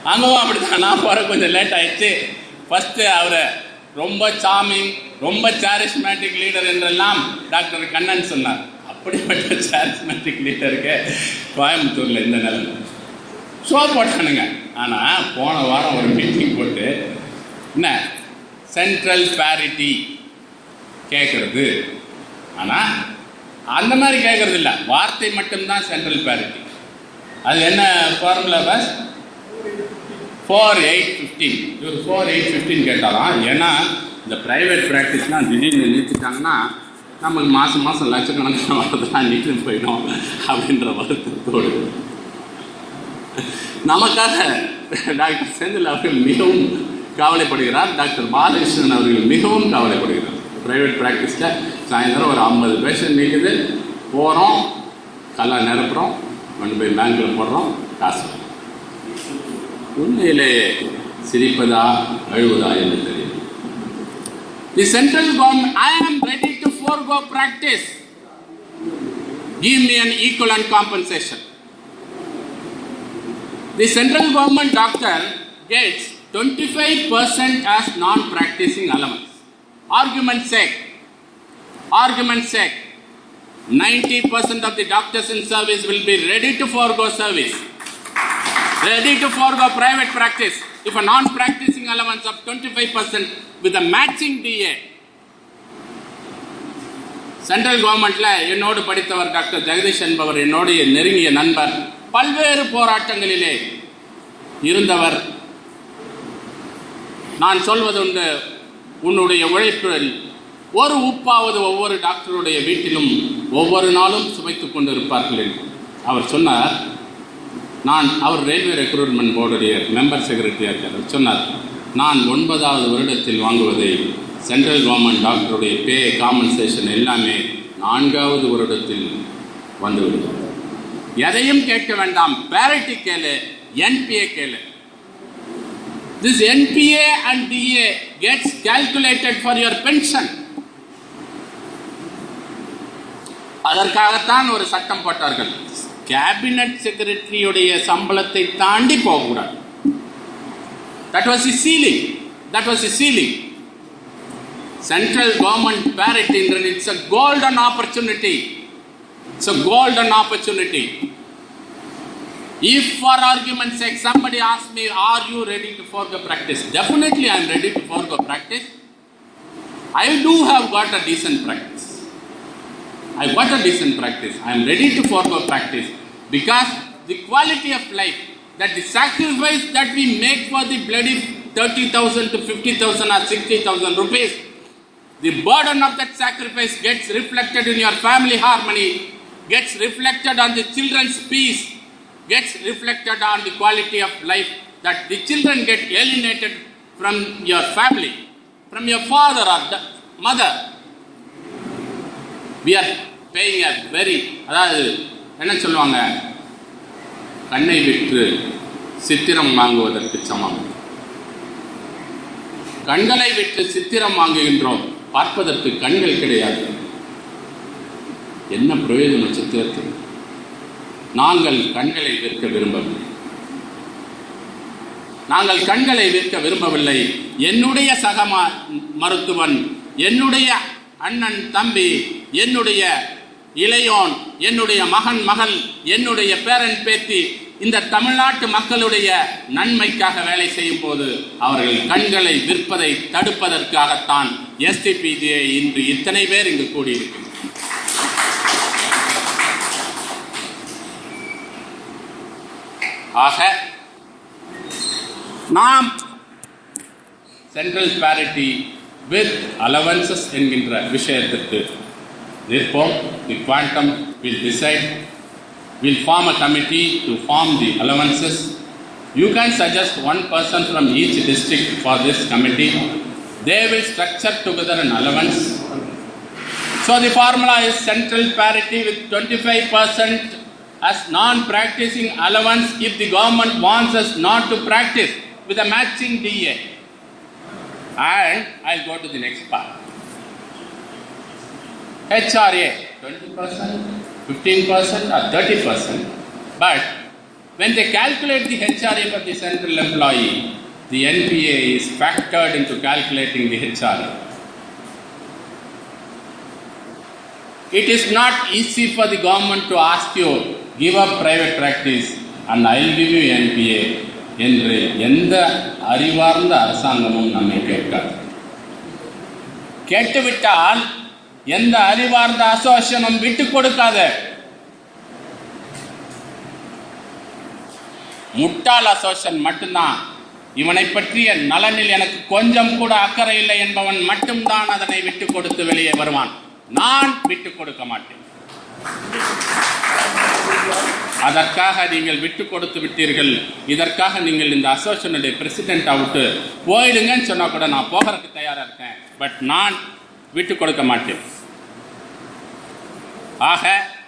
அங்கவும் அப்படித்தான் நான் போற கொஞ்சம் லேட் ஆயிடுச்சு ஃபர்ஸ்ட் அவரை ரொம்ப சாமிங் ரொம்ப சாரிஸ்மேட்டிக் லீடர் என்றெல்லாம் டாக்டர் கண்ணன் சொன்னார் அப்படிப்பட்ட சாரிஸ்மேட்டிக் லீடருக்கு கோயம்புத்தூர்ல இந்த நிலைமை ஷோ போட்டானுங்க ஆனா போன வாரம் ஒரு மீட்டிங் போட்டு என்ன சென்ட்ரல் பேரிட்டி கேட்கறது ஆனா அந்த மாதிரி கேட்கறது இல்ல வார்த்தை மட்டும்தான் சென்ட்ரல் பேரிட்டி அது என்ன ஃபார்முலா பஸ் ஃபோர் எயிட் ஃபிஃப்டீன் இவர் ஃபோர் எயிட் ஃபிஃப்டீன் கேட்டாலாம் ஏன்னா இந்த ப்ரைவேட் ப்ராக்டிஸ்லாம் திடீர்னு நிறுத்திட்டாங்கன்னா நமக்கு மாதம் மாதம் லட்சக்கணக்கான வரதெல்லாம் நின்று போயிடும் அப்படின்ற வருத்தத்தோடு நமக்காக டாக்டர் செந்தில் அவர்கள் மிகவும் கவலைப்படுகிறார் டாக்டர் பாலகிருஷ்ணன் அவர்கள் மிகவும் கவலைப்படுகிறார் ப்ரைவேட் ப்ராக்டிஸில் சாயந்தரம் ஒரு ஐம்பது பேஷண்ட் நிற்குது போகிறோம் கல்லா நிரப்புறோம் கொண்டு போய் பேங்க்கில் போடுறோம் காசு உண்மையிலே சிரிப்பதா அழுவதா என்று தெரியும் தி central government I am ready to forego practice give me an equivalent compensation the central government doctor gets 25% as non-practicing allowance argument sake argument sake 90% of the doctors in service will be ready to forego service ready to forego private practice if a non-practicing allowance of 25% with a matching DA. Central கவர்மெண்ட்ல என்னோடு படித்தவர் doctor Jagadish என்பவர் என்னுடைய நெருங்கிய நண்பர் பல்வேறு போராட்டங்களிலே இருந்தவர் நான் சொல்வது உண்டு உன்னுடைய உழைப்பில் ஒரு உப்பாவது ஒவ்வொரு டாக்டருடைய வீட்டிலும் ஒவ்வொரு நாளும் சுமைத்துக் கொண்டிருப்பார்கள் என்று அவர் சொன்னார் நான் அவர் ரயில்வே ரெக்ரூட்மெண்ட் போர்டுடைய மெம்பர் செக்ரட்டரியாக இருக்கார் சொன்னார் நான் ஒன்பதாவது வருடத்தில் வாங்குவதை சென்ட்ரல் கவர்மெண்ட் டாக்டருடைய பே காம்பன்சேஷன் எல்லாமே நான்காவது வருடத்தில் வந்துவிடும் எதையும் கேட்க வேண்டாம் பேரிட்டி கேளு என்பிஏ கேளு This NPA and DA gets calculated for your pension. அதற்காகத்தான் ஒரு சட்டம் போட்டார்கள் கேபினட் செக்ரட்டரியுடைய சம்பளத்தை தாண்டி போகக்கூடாது that was the ceiling that was the ceiling central government parity it's a golden opportunity it's a golden opportunity If for argument's sake somebody asks me, are you ready to forego practice? Definitely I am ready to forego practice. I do have got a decent practice. I got a decent practice. I am ready to forego practice because the quality of life, that the sacrifice that we make for the bloody 30,000 to 50,000 or 60,000 rupees, the burden of that sacrifice gets reflected in your family harmony, gets reflected on the children's peace, gets reflected on the quality of life that the children get alienated from your family, from your father or the mother. We are paying a very அதாவது என்ன சொல்லுவாங்க கண்ணை விற்று சித்திரம் வாங்குவதற்கு சமம் கண்களை விற்று சித்திரம் வாங்குகின்றோம் பார்ப்பதற்கு கண்கள் கிடையாது என்ன பிரயோஜனம் சித்திரத்தில் நாங்கள் கண்களை விற்க விரும்பவில்லை நாங்கள் கண்களை விற்க விரும்பவில்லை என்னுடைய சக ம- மருத்துவன் என்னுடைய அண்ணன் தம்பி என்னுடைய இளையோன் என்னுடைய மகன் மகள் என்னுடைய பேரன் பேத்தி இந்த தமிழ்நாட்டு மக்களுடைய நன்மைக்காக வேலை செய்யும் போது அவர்கள் கண்களை விற்பதை தடுப்பதற்காகத்தான் எஸ்டிபிஜிஐ இன்று இத்தனை பேர் இங்கு கூடியிருக்கிறது ஆக நாம் சென்ட்ரல் பேரிட்டி வித் அலவன்சஸ் என்கின்ற விஷயத்திற்கு நிற்போம் the quantum will decide will form a committee to form the allowances you can suggest one person from each district for this committee they will structure together an allowance So the formula is central parity with 25% as non-practicing allowance if the government wants us not to practice with a matching DA. And I'll go to the next part. HRA 20%, 15% or 30%. But When they calculate the HRA for the central employee, the NPA is factored into calculating the HRA. It is not easy for the government to ask you, give up private practice and I will give you NPA என்று எந்த அறிவார்ந்த அரசாங்கமும் நம்மை கேட்காது கேட்டுவிட்டால் எந்த அறிவார்ந்த அசோசியனும் விட்டு கொடுக்காத முட்டாள் அசோசியன் மட்டும்தான் இவனை பற்றிய நலனில் எனக்கு கொஞ்சம் கூட அக்கறை இல்லை என்பவன் மட்டும்தான் அதனை விட்டு கொடுத்து வெளியே வருவான் நான் விட்டு கொடுக்க மாட்டேன் அதற்காக நீங்கள் விட்டு கொடுத்து விட்டீர்கள் இதற்காக நீங்கள் இந்த அசோசியனுடைய பிரசிடென்ட் விட்டு போயிடுங்கன்னு சொன்னா கூட நான் போகிறதுக்கு தயாரா இருக்கேன் பட் நான் விட்டு கொடுக்க மாட்டேன் ஆக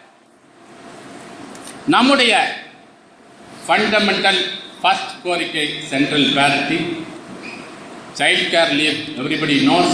நம்முடைய ஃபண்டமெண்டல் ஃபர்ஸ்ட் கோரிக்கை central parity child care leave everybody knows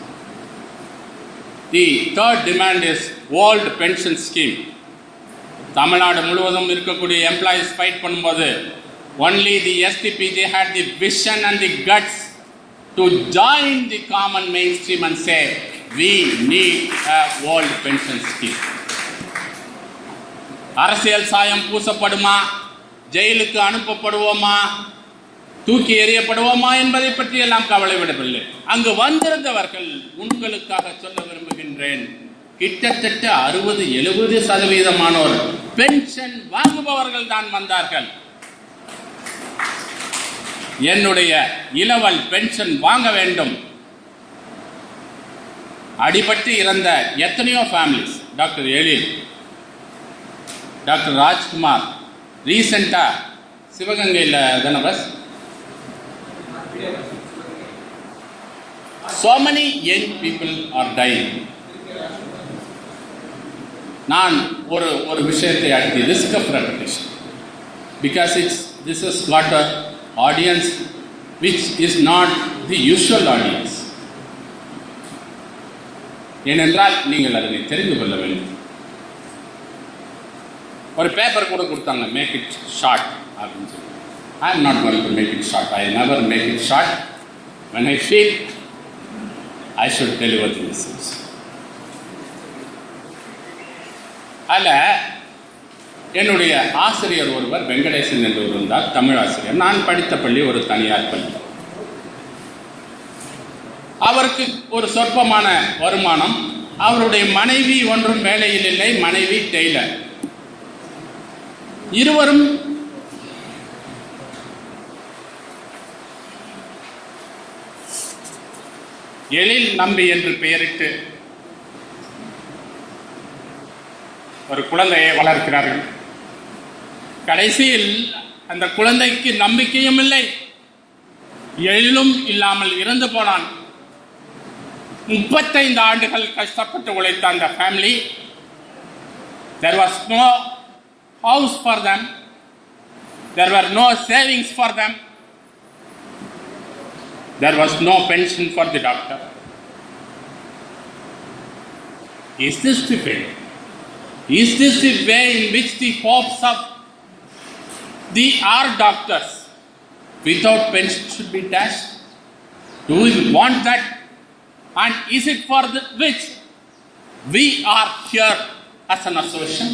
the third demand is old pension scheme Tamil Nadu முழுவதும் இருக்கக்கூடிய எம்ப்ளாயிஸ் ஃபைட் பண்ணும்போது only the SDPG had the vision and the guts to join the common mainstream and say we need a old pension scheme அரசியல் சாயம் பூசப்படுமா ஜெயிலுக்கு அனுப்பப்படுவோமா தூக்கி எறியப்படுவோமா என்பதை பற்றி எல்லாம் கவலைவிடவில்லை அங்கு வந்திருந்தவர்கள் உங்களுக்காக சொல்ல விரும்புகின்றேன் கிட்டத்தட்ட அறுபது எழுபது சதவீதமானோர் பென்ஷன் வாங்குபவர்கள் தான் வந்தார்கள் என்னுடைய இளவல் பென்ஷன் வாங்க வேண்டும் அடிபட்டு இறந்த எத்தனையோ families doctor Ezhil doctor Rajkumar ரீசெண்டா சிவகங்கையில் தானே bus so many young people are dying நான் ஒரு ஒரு விஷயத்தை அடுத்து risk of reputation because it's this is what a audience which is not the usual audience ஏனென்றால் நீங்கள் அதனை தெரிந்து கொள்ள வேண்டும் ஒரு பேப்பர் கூட கொடுத்தாங்க மேக் இட் ஷார்ட் அப்படின்னு சொல்லி I am not going to make it short I never make it short when I feel I should deliver the message அதில் என்னுடைய ஆசிரியர் ஒருவர் வெங்கடேசன் என்று இருந்தார் தமிழ் ஆசிரியர் நான் படித்த பள்ளி ஒரு தனியார் பள்ளி அவருக்கு ஒரு சொற்பமான வருமானம் அவருடைய மனைவி ஒன்றும் வேலையில் இல்லை மனைவி டெய்லர் இருவரும் எழில் நம்பி என்று பெயரிட்டு ஒரு குழந்தையை வளர்க்கிறார்கள் கடைசியில் அந்த குழந்தைக்கு நம்பிக்கையும் இல்லை எழிலும் இல்லாமல் இறந்து போனான் முப்பத்தைந்து ஆண்டுகள் கஷ்டப்பட்டு உழைத்த அந்த family there was no house for them there were no savings for them there was no pension for the doctor. Is this the way? Is this the way in which the hopes of the our doctors without pension should be dashed? Do we want that? And is it for the which we are here as an association?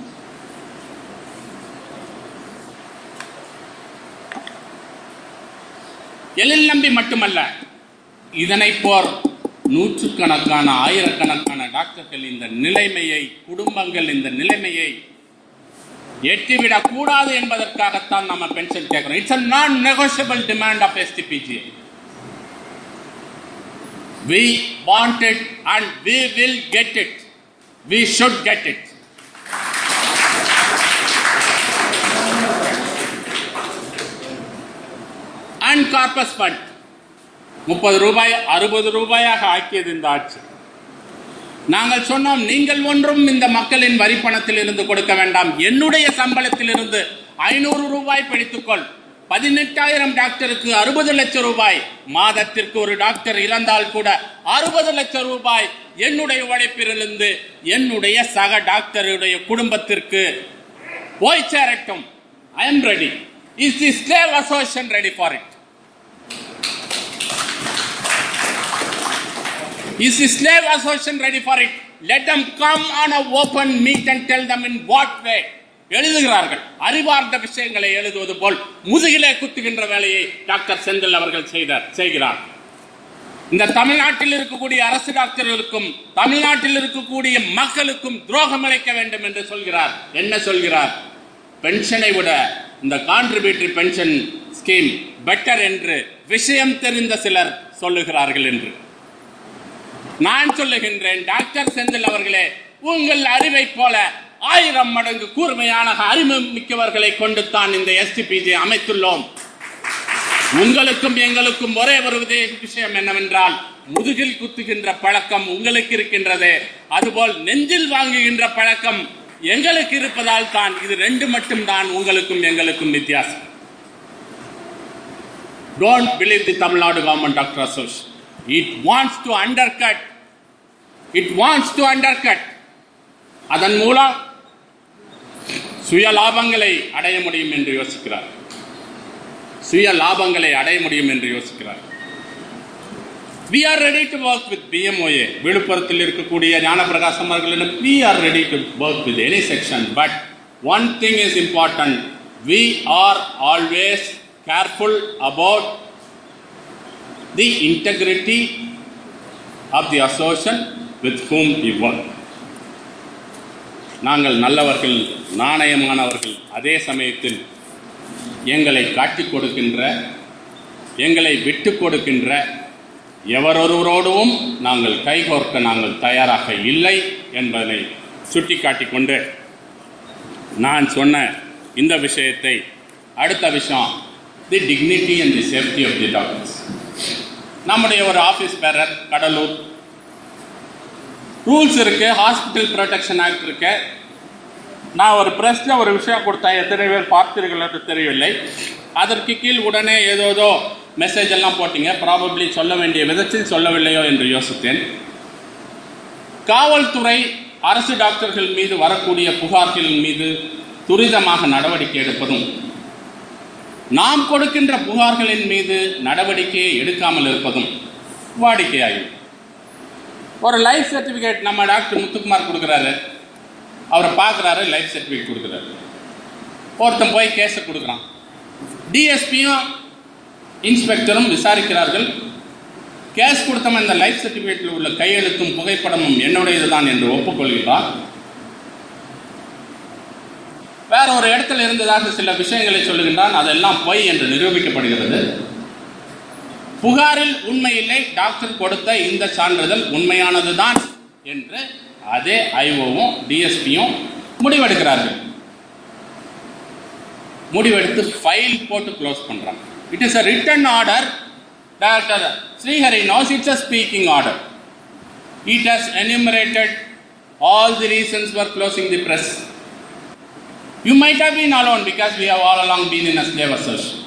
Ezhil நம்பி மட்டுமல்ல இதனை போர் நூற்றுக்கணக்கான ஆயிரக்கணக்கான டாக்டர்கள் இந்த நிலைமையை குடும்பங்கள் இந்த நிலைமையை எட்டிவிடக் கூடாது என்பதற்காகத்தான் நம்ம பென்ஷன் கேட்கிறோம் it's a non negotiable demand of SDPG we want it and we will get it we should get it and corpus fund முப்பது ரூபாய் அறுபது ரூபாயாக ஆக்கியது இந்த ஆட்சி நாங்கள் சொன்னோம் நீங்கள் ஒன்றும் இந்த மக்களின் வரி பணத்தில் இருந்து கொடுக்க வேண்டாம் என்னுடைய சம்பளத்தில் இருந்து ஐநூறு ரூபாய் படித்துக்கொள் பதினெட்டாயிரம் டாக்டருக்கு அறுபது லட்சம் ரூபாய் மாதத்திற்கு ஒரு டாக்டர் இறந்தால் கூட அறுபது லட்சம் ரூபாய் என்னுடைய உழைப்பிலிருந்து என்னுடைய சக டாக்டருடைய குடும்பத்திற்கு போய் சேரட்டும் I am ready. Is the slave association ready for it? Is the slave association ready for it? Let them come on a open meet and tell them in what way. எழுதுகிறார்கள் அறிவார்ந்த விஷயங்களை எழுதுவது போல் முதுகிலே குத்துகின்ற வேலையை டாக்டர் செந்தில் அவர்கள் செய்தார் செய்கிறார் இந்த தமிழ்நாட்டில் இருக்கக்கூடிய அரசு டாக்டர்களுக்கும் தமிழ்நாட்டில் இருக்கக்கூடிய மக்களுக்கும் துரோகம் இழைக்க வேண்டும் என்று சொல்கிறார் என்ன சொல்கிறார் பென்ஷனை விட இந்த கான்ட்ரிபியூட்டரி பென்ஷன் ஸ்கீம் பெட்டர் என்று விஷயம் தெரிந்த சிலர் சொல்லுகிறார்கள் என்று நான் சொல்லுகின்றேன் டாக்டர் செந்தில் அவர்களே உங்கள் அறிவை போல ஆயிரம் மடங்கு கூர்மையான அறிவு மிக்கவர்களை கொண்டு தான் இந்த எஸ்டிபிஜி அமைத்துள்ளோம் உங்களுக்கும் எங்களுக்கும் ஒரே ஒரு விதே- விஷயம் என்னவென்றால் முதுகில் குத்துகின்ற பழக்கம் உங்களுக்கு இருக்கின்றது அதுபோல் நெஞ்சில் வாங்குகின்ற பழக்கம் எங்களுக்கு இருப்பதால் தான் இது ரெண்டு மட்டும் தான் உங்களுக்கும் எங்களுக்கும் வித்தியாசம் don't believe the Tamil Nadu government doctor association it wants to undercut it wants to undercut அதன் மூலம் சுய லாபங்களை அடைய முடியும் என்று யோசிக்கிறார் சுய லாபங்களை அடைய முடியும் என்று யோசிக்கிறார் we are ready to work with BMOA விழுப்புரத்தில் இருக்கக்கூடிய ஞானப்பிரகாசம் அவர்களிடம் we are ready to work with any section but one thing is important we are always careful about the integrity of the association with whom we work நாங்கள் நல்லவர்கள் நாணயமானவர்கள் அதே சமயத்தில் எங்களை காட்டிக் கொடுக்கின்ற எங்களை விட்டு கொடுக்கின்ற எவரொருவரோடும் நாங்கள் கைகோர்க்க நாங்கள் தயாராக இல்லை என்பதனை சுட்டிக்காட்டிக் கொண்டு நான் சொன்ன இந்த விஷயத்தை அடுத்த விஷயம் the dignity and the safety of the doctors நம்முடைய ஒரு ஆஃபீஸ் பேரர் கடலூர் ரூல்ஸ் இருக்கு ஹாஸ்பிட்டல் ப்ரொடெக்ஷன் ஆக்ட் இருக்கு நான் ஒரு பிரஸ்ல ஒரு விஷயம் கொடுத்தேன் எத்தனை பேர் பார்த்தீர்கள் என்று தெரியவில்லை அதற்கு கீழ் உடனே ஏதோதோ மெசேஜ் எல்லாம் போட்டீங்க ப்ராபப்ளி சொல்ல வேண்டிய விதத்தில் சொல்லவில்லையோ என்று யோசித்தேன் காவல்துறை அரசு டாக்டர்கள் மீது வரக்கூடிய புகார்களின் மீது துரிதமாக நடவடிக்கை எடுப்பதும் நாம் கொடுக்கின்ற புகார்களின் மீது நடவடிக்கையை எடுக்காமல் இருப்பதும் வாடிக்கையாகும் ஒரு லைஃப் சர்டிஃபிகேட் நம்ம டாக்டர் முத்துக்குமார் கொடுக்குறாரு அவரை பார்க்குறாரு லைஃப் சர்டிஃபிகேட் கொடுக்குறாரு ஒருத்தன் போய் கேஸை கொடுக்குறான் டிஎஸ்பியும் இன்ஸ்பெக்டரும் விசாரிக்கிறார்கள் கேஸ் கொடுத்தவன் இந்த லைஃப் சர்டிஃபிகேட்டில் உள்ள கையெழுத்தும் புகைப்படமும் என்னுடையது தான் என்று ஒப்புக்கொள்கிறான் வேற ஒரு இடத்துல இருந்ததாக சில விஷயங்களை சொல்லுகின்றான் அதெல்லாம் பொய் என்று நிரூபிக்கப்படுகிறது புகாரில் உண்மையில்லை டாக்டர் கொடுத்த இந்த சான்றிதழ் உண்மையானதுதான் என்று அதே ஐஓவும் டிஎஸ்பியும் முடிவெடுக்கிறார்கள் முடிவெடுத்து ஃபைல் போட்டு க்ளோஸ் பண்றாங்க it is a written order doctor Srihari knows it's a speaking order it has enumerated all the reasons for closing the press you might have been alone because we have all along been in a slave association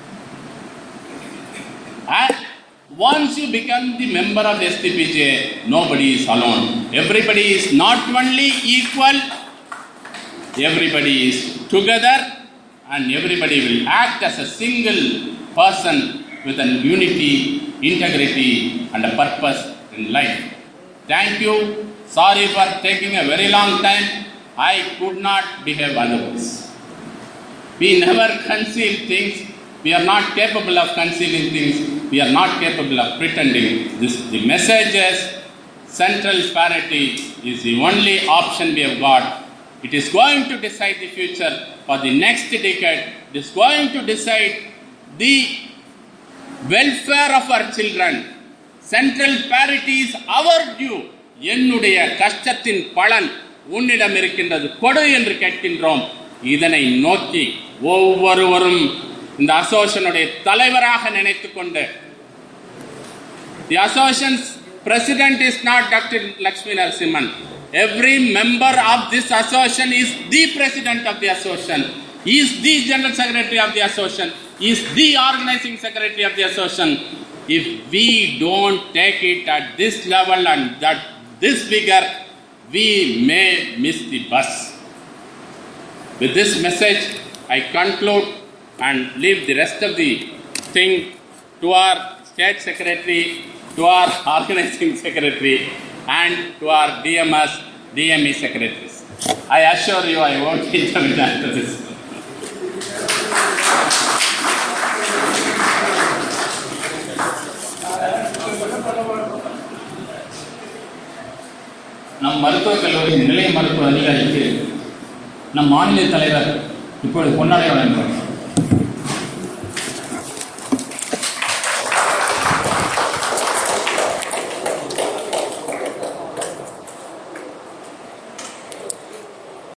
and once you become the member of the STPJ, nobody is alone. Everybody is not only equal, everybody is together, and everybody will act as a single person with an unity, integrity, and a purpose in life. Thank you. Sorry for taking a very long time. I could not behave otherwise. We never conceal things. We are not capable of concealing things. We are not capable of pretending. This the message is central parity is the only option we have got. It is going to decide the future for the next decade. It is going to decide the welfare of our children. Central parity is our due. என்னுடைய கஷ்டத்தின் பலன் உன்னிடம் இருக்கின்றது கொடு என்று கேட்கின்றோம் இதனை நோக்கி ஒவ்வொருவரும் இந்த அசோசியனுடைய தலைவராக நினைத்துக் கொண்டு the association's president is not doctor Lakshmi Narasimhan every member of this association is the president of the association is the general secretary of the association is the organising secretary of the association if we don't take it at this level and that this figure we may miss the bus With this message, I conclude and leave the rest of the thing to our state secretary, to our organizing secretary, and to our DMS, DME secretaries. I assure you I won't intervene after this. நம் மருத்துவக் கல்லூரி நிலைய மருத்துவ அதிகாரிக்கு நம் மாநில தலைவர் இப்பொழுது பொன்னாடை வழங்குவார்